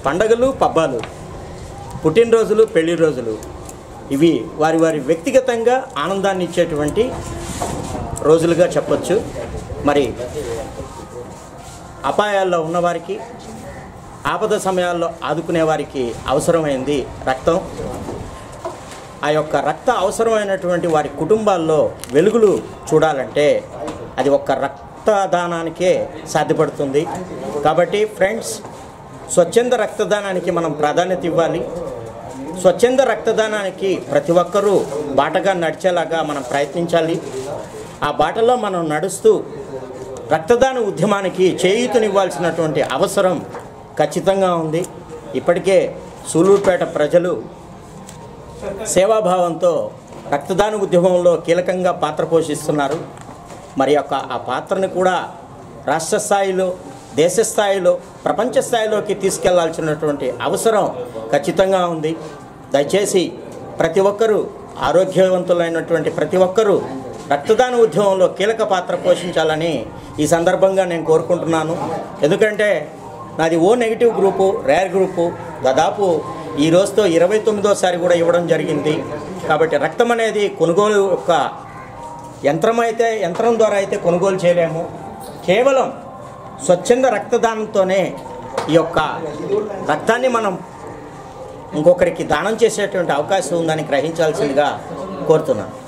పండగలు పబ్బాలు పుట్టినరోజులు పెళ్లి రోజులు ఇవి వారి వారి వ్యక్తిగతంగా ఆనందాన్ని ఇచ్చేటువంటి రోజులుగా చెప్పొచ్చు మరి అపాయాల్లో ఉన్నవారికి ఆపద సమయాల్లో ఆదుకునే వారికి అవసరమైంది రక్తం ఆ యొక్క రక్త అవసరమైనటువంటి వారి కుటుంబాల్లో వెలుగులు చూడాలంటే అది ఒక్క రక్తదానానికే సాధ్యపడుతుంది కాబట్టి ఫ్రెండ్స్ స్వచ్ఛంద రక్తదానానికి మనం ప్రాధాన్యత ఇవ్వాలి స్వచ్ఛంద రక్తదానానికి ప్రతి ఒక్కరూ బాటగా నడిచేలాగా మనం ప్రయత్నించాలి ఆ బాటలో మనం నడుస్తూ రక్తదాన ఉద్యమానికి చేయూతనివ్వాల్సినటువంటి అవసరం ఖచ్చితంగా ఉంది ఇప్పటికే సూలూరుపేట ప్రజలు సేవాభావంతో రక్తదాన ఉద్యమంలో కీలకంగా పాత్ర పోషిస్తున్నారు మరి యొక్క ఆ పాత్రని కూడా రాష్ట్ర స్థాయిలో దేశ స్థాయిలో ప్రపంచ స్థాయిలోకి తీసుకెళ్లాల్సినటువంటి అవసరం ఖచ్చితంగా ఉంది దయచేసి ప్రతి ఒక్కరూ ఆరోగ్యవంతులైనటువంటి ప్రతి ఒక్కరూ రక్తదాన ఉద్యమంలో కీలక పాత్ర పోషించాలని ఈ సందర్భంగా నేను కోరుకుంటున్నాను ఎందుకంటే నాది O negative group rare group దాదాపు ఈ రోజుతో ఇరవై తొమ్మిదోసారి కూడా ఇవ్వడం జరిగింది కాబట్టి రక్తం అనేది కొనుగోలు యొక్క యంత్రం అయితే యంత్రం ద్వారా అయితే కొనుగోలు చేయలేము కేవలం స్వచ్ఛంద రక్తదానంతోనే ఈ యొక్క రక్తాన్ని మనం ఇంకొకరికి దానం చేసేటువంటి అవకాశం ఉందని గ్రహించాల్సిందిగా కోరుతున్నాను